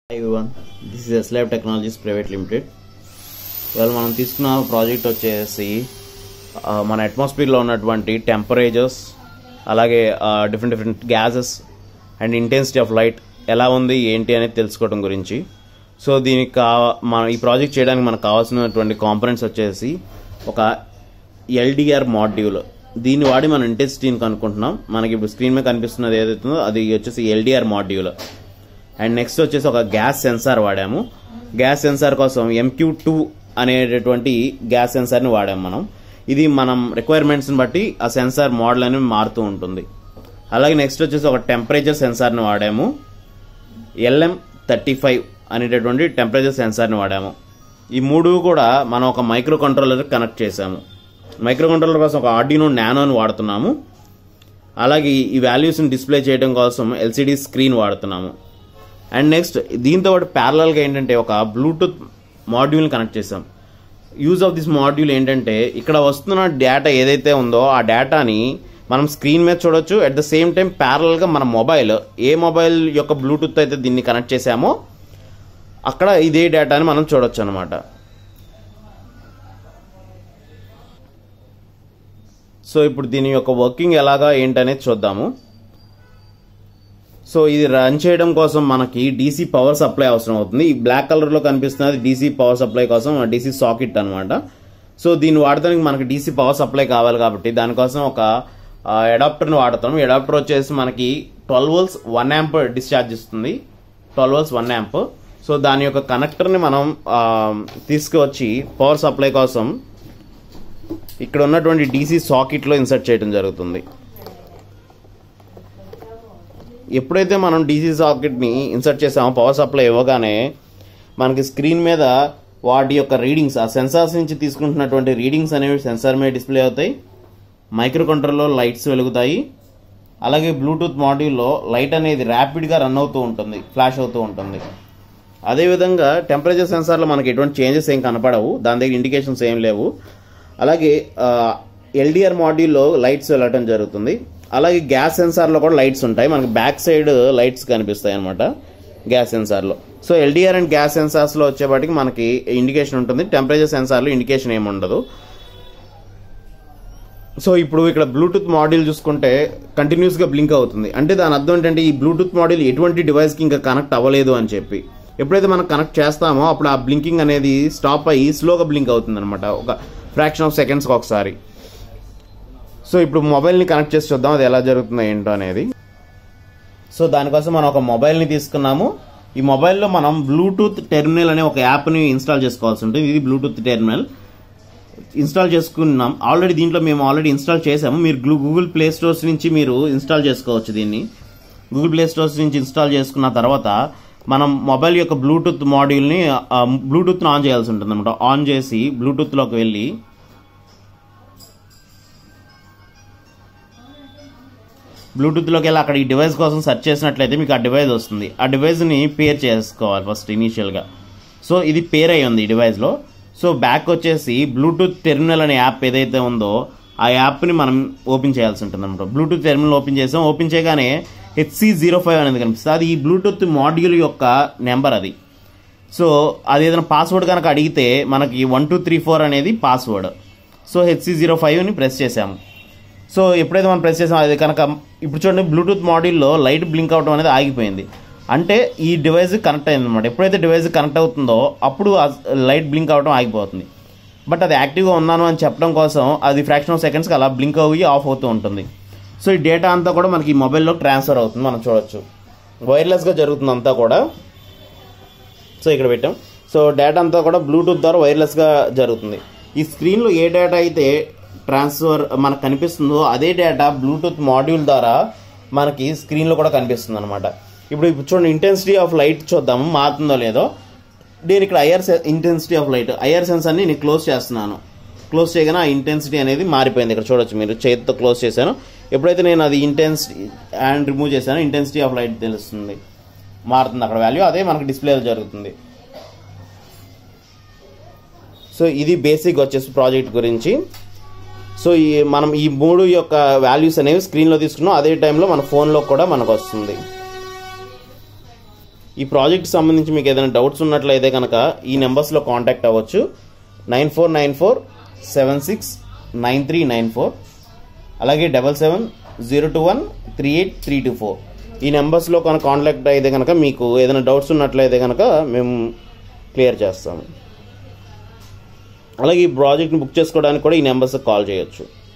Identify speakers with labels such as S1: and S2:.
S1: hi one this is ఎస్లాబ్ technologies private limited ఇవాళ మనం తీసుకున్న ప్రాజెక్ట్ వచ్చేసి ఆ, మన అట్మాస్ఫియర్లో ఉన్నటువంటి టెంపరేచర్స్ అలాగే different different gases and intensity of light ఎలా ఉంది ఏంటి అనేది తెలుసుకోవడం గురించి సో దీనికి కా మన ఈ ప్రాజెక్ట్ చేయడానికి మనకు కావాల్సినటువంటి కాంపనెంట్స్ వచ్చేసి ఒక ఎల్డిఆర్ మాడ్యూల్ దీన్ని వాడి మనం ఇంటెన్సిటీని కనుక్కుంటున్నాం మనకి ఇప్పుడు స్క్రీన్ మీద కనిపిస్తున్నది ఏదైతుందో అది వచ్చేసి ఎల్డిఆర్ మాడ్యూల్ అండ్ నెక్స్ట్ వచ్చేసి ఒక గ్యాస్ సెన్సార్ వాడాము గ్యాస్ సెన్సార్ కోసం ఎంక్యూ టూ అనేటటువంటి గ్యాస్ సెన్సార్ని వాడాము మనం ఇది మనం రిక్వైర్మెంట్స్ని బట్టి ఆ సెన్సార్ మోడల్ అనేది మారుతూ ఉంటుంది అలాగే నెక్స్ట్ వచ్చేసి ఒక టెంపరేచర్ సెన్సార్ని వాడాము ఎల్ఎం థర్టీ ఫైవ్ అనేటటువంటి టెంపరేచర్ సెన్సార్ని వాడాము ఈ మూడు కూడా మనం ఒక మైక్రో కంట్రోలర్ కనెక్ట్ చేసాము మైక్రో కంట్రోలర్ కోసం ఒక ఆర్డినో నానోని వాడుతున్నాము అలాగే ఈ వాల్యూస్ని డిస్ప్లే చేయడం కోసం ఎల్సిడి స్క్రీన్ వాడుతున్నాము అండ్ నెక్స్ట్ దీంతో పాటు ప్యారలల్గా ఏంటంటే ఒక బ్లూటూత్ మాడ్యూల్ని కనెక్ట్ చేసాం యూజ్ ఆఫ్ దిస్ మాడ్యూల్ ఏంటంటే ఇక్కడ వస్తున్న డేటా ఏదైతే ఉందో ఆ డేటాని మనం స్క్రీన్ మీద చూడొచ్చు అట్ ద సేమ్ టైం ప్యారలల్గా మన మొబైల్ ఏ మొబైల్ యొక్క బ్లూటూత్ అయితే దీన్ని కనెక్ట్ చేసామో అక్కడ ఇదే డేటాని మనం చూడొచ్చు అనమాట సో ఇప్పుడు దీని యొక్క వర్కింగ్ ఎలాగా ఏంటనేది చూద్దాము సో ఇది రన్ చేయడం కోసం మనకి డీసీ పవర్ సప్లై అవసరం అవుతుంది ఈ బ్లాక్ కలర్ లో కనిపిస్తున్నది డీసీ పవర్ సప్లై కోసం డీసీ సాకెట్ అన్నమాట సో దీన్ని వాడటానికి మనకి డీసీ పవర్ సప్లై కావాలి కాబట్టి దానికోసం ఒక అడాప్టర్ని వాడతాం అడాప్టర్ వచ్చేసి మనకి twelve volts one amp discharge ఇస్తుంది twelve volts one amp so దాని యొక్క కనెక్టర్ని మనం ఆ, తీసుకువచ్చి పవర్ సప్లై కోసం ఇక్కడ ఉన్నటువంటి డీసీ సాకెట్లో ఇన్సర్ట్ చేయడం జరుగుతుంది ఎప్పుడైతే మనం డీసీ సాకెట్ని ఇన్సర్ట్ చేసామో పవర్ సప్లై ఇవ్వగానే మనకి స్క్రీన్ మీద వాటి యొక్క రీడింగ్స్ ఆ సెన్సార్స్ నుంచి తీసుకుంటున్నటువంటి రీడింగ్స్ అనేవి సెన్సార్ మీద డిస్ప్లే అవుతాయి మైక్రో కంట్రోల్లో లైట్స్ వెలుగుతాయి అలాగే బ్లూటూత్ మాడ్యూల్లో లైట్ అనేది ర్యాపిడ్గా రన్ అవుతూ ఉంటుంది ఫ్లాష్ అవుతూ ఉంటుంది అదేవిధంగా టెంపరేచర్ సెన్సార్లో మనకి ఎటువంటి చేంజెస్ ఏం కనపడవు దాని దగ్గర ఇండికేషన్స్ ఏం లేవు అలాగే ఎల్డిఆర్ మాడ్యూల్లో లైట్స్ వెళ్ళటం జరుగుతుంది అలాగే గ్యాస్ సెన్సార్లో కూడా లైట్స్ ఉంటాయి మనకి బ్యాక్ సైడ్ లైట్స్ కనిపిస్తాయి అనమాట గ్యాస్ సెన్సార్లో సో ఎల్డిఆర్ అండ్ గ్యాస్ సెన్సార్స్లో వచ్చేపాటికి మనకి ఇండికేషన్ ఉంటుంది టెంపరేచర్ సెన్సార్లో ఇండికేషన్ ఏమి ఉండదు సో ఇప్పుడు ఇక్కడ బ్లూటూత్ మాడ్యూల్ చూసుకుంటే కంటిన్యూస్గా బ్లింక్ అవుతుంది అంటే దాని అర్థం ఏంటంటే ఈ బ్లూటూత్ మాడ్యూల్ ఎటువంటి డివైస్కి ఇంకా కనెక్ట్ అవ్వలేదు అని చెప్పి ఎప్పుడైతే మనం కనెక్ట్ చేస్తామో అప్పుడు ఆ బ్లింకింగ్ అనేది స్టాప్ అయ్యి స్లోగా బ్లింక్ అవుతుంది అనమాట ఒక ఫ్రాక్షన్ ఆఫ్ సెకండ్స్కి ఒకసారి సో ఇప్పుడు మొబైల్ని కనెక్ట్ చేసి చూద్దాం అది ఎలా జరుగుతుందో ఏంటో అనేది సో దానికోసం మనం ఒక మొబైల్ని తీసుకున్నాము ఈ మొబైల్లో మనం బ్లూటూత్ టెర్మినల్ అనే ఒక యాప్ని ఇన్స్టాల్ చేసుకోవాల్సి ఉంటుంది ఇది బ్లూటూత్ టెర్మినల్ ఇన్స్టాల్ చేసుకున్నాం ఆల్రెడీ దీంట్లో మేము ఆల్రెడీ ఇన్స్టాల్ చేసాము మీరు గ్లూ- గూగుల్ ప్లే స్టోర్స్ నుంచి మీరు ఇన్స్టాల్ చేసుకోవచ్చు దీన్ని గూగుల్ ప్లే స్టోర్స్ నుంచి ఇన్స్టాల్ చేసుకున్న తర్వాత మనం మొబైల్ యొక్క బ్లూటూత్ మాడ్యూల్ని ఆ, బ్లూటూత్ని ఆన్ చేయాల్సి ఉంటుంది అనమాట ఆన్ చేసి బ్లూటూత్లోకి వెళ్ళి బ్లూటూత్లోకి వెళ్ళి అక్కడ ఈ డివైస్ కోసం సెర్చ్ చేసినట్లయితే మీకు ఆ డివైస్ వస్తుంది ఆ డివైస్ని పేర్ చేసుకోవాలి ఫస్ట్ ఇనీషియల్గా సో ఇది పేర్ అయి ఉంది ఈ డివైస్లో సో బ్యాక్ వచ్చేసి బ్లూటూత్ టెర్మినల్ అనే యాప్ ఏదైతే ఉందో ఆ యాప్ని మనం ఓపెన్ చేయాల్సి ఉంటుంది అనమాట బ్లూటూత్ టెర్మినల్ ఓపెన్ చేసాం ఓపెన్ చేయగానే హెచ్సి జీరో ఫైవ్ అనేది కనిపిస్తుంది అది ఈ బ్లూటూత్ మాడ్యూల్ యొక్క నెంబర్ అది సో అది ఏదైనా పాస్వర్డ్ కనుక అడిగితే మనకి వన్ టూ త్రీ ఫోర్ అనేది పాస్వర్డ్ సో హెచ్సి జీరో ఫైవ్ని ప్రెస్ చేసాము సో ఎప్పుడైతే మనం ప్రెస్ చేసామో అది కనుక ఇప్పుడు చూడండి బ్లూటూత్ మాడ్యూల్లో లైట్ బ్లింక్ అవడం అనేది ఆగిపోయింది అంటే ఈ డివైస్ కనెక్ట్ అయింది అనమాట ఎప్పుడైతే డివైస్ కనెక్ట్ అవుతుందో అప్పుడు ఆ లైట్ బ్లింక్ అవడం ఆగిపోతుంది బట్ అది యాక్టివ్గా ఉన్నాను అని చెప్పడం కోసం అది ఫ్రాక్షన్ ఆఫ్ సెకండ్స్కి అలా బ్లింక్ అయ్యి ఆఫ్ అవుతూ ఉంటుంది సో ఈ డేటా అంతా కూడా మనకి ఈ మొబైల్లో ట్రాన్స్ఫర్ అవుతుంది మనం చూడొచ్చు వైర్లెస్గా జరుగుతుంది అంతా కూడా సో ఇక్కడ పెట్టాం సో డేటా అంతా కూడా బ్లూటూత్ ద్వారా వైర్లెస్గా జరుగుతుంది ఈ స్క్రీన్లో ఏ డేటా అయితే ట్రాన్స్ఫర్ మనకు కనిపిస్తుందో అదే డేటా బ్లూటూత్ మాడ్యూల్ ద్వారా మనకి స్క్రీన్లో కూడా కనిపిస్తుంది అనమాట ఇప్పుడు ఇప్పుడు చూడండి ఇంటెన్సిటీ ఆఫ్ లైట్ చూద్దాము మారుతుందో లేదో నేను ఇక్కడ IR intensity of light IR సెన్సార్ని నేను క్లోజ్ చేస్తున్నాను క్లోజ్ చేయగానే ఆ ఇంటెన్సిటీ అనేది మారిపోయింది ఇక్కడ చూడొచ్చు మీరు చేతితో క్లోజ్ చేశాను ఎప్పుడైతే నేను అది ఇంటెన్సిటీ అండ్ రిమూవ్ చేశానో ఇంటెన్సిటీ ఆఫ్ లైట్ తెలుస్తుంది మారుతుంది అక్కడ వాల్యూ అదే మనకి డిస్ప్లేలో జరుగుతుంది సో ఇది బేసిక్ వచ్చేసి ప్రాజెక్ట్ గురించి సో ఈ మనం ఈ మూడు యొక్క వాల్యూస్ అనేవి స్క్రీన్లో తీసుకున్నాం అదే టైంలో మన ఫోన్లో కూడా మనకు వస్తుంది ఈ ప్రాజెక్ట్ సంబంధించి మీకు ఏదైనా డౌట్స్ ఉన్నట్లయితే కనుక ఈ నెంబర్స్లో కాంటాక్ట్ అవ్వచ్చు nine four nine four seven six nine three nine four అలాగే double seven zero two one three eight three two four ఈ నెంబర్స్లో కనుక కాంటాక్ట్ అయితే కనుక మీకు ఏదైనా డౌట్స్ ఉన్నట్లయితే కనుక మేము క్లియర్ చేస్తాము అలాగే ఈ ప్రాజెక్ట్ని బుక్ చేసుకోవడానికి కూడా ఈ నెంబర్స్కి కాల్ చేయొచ్చు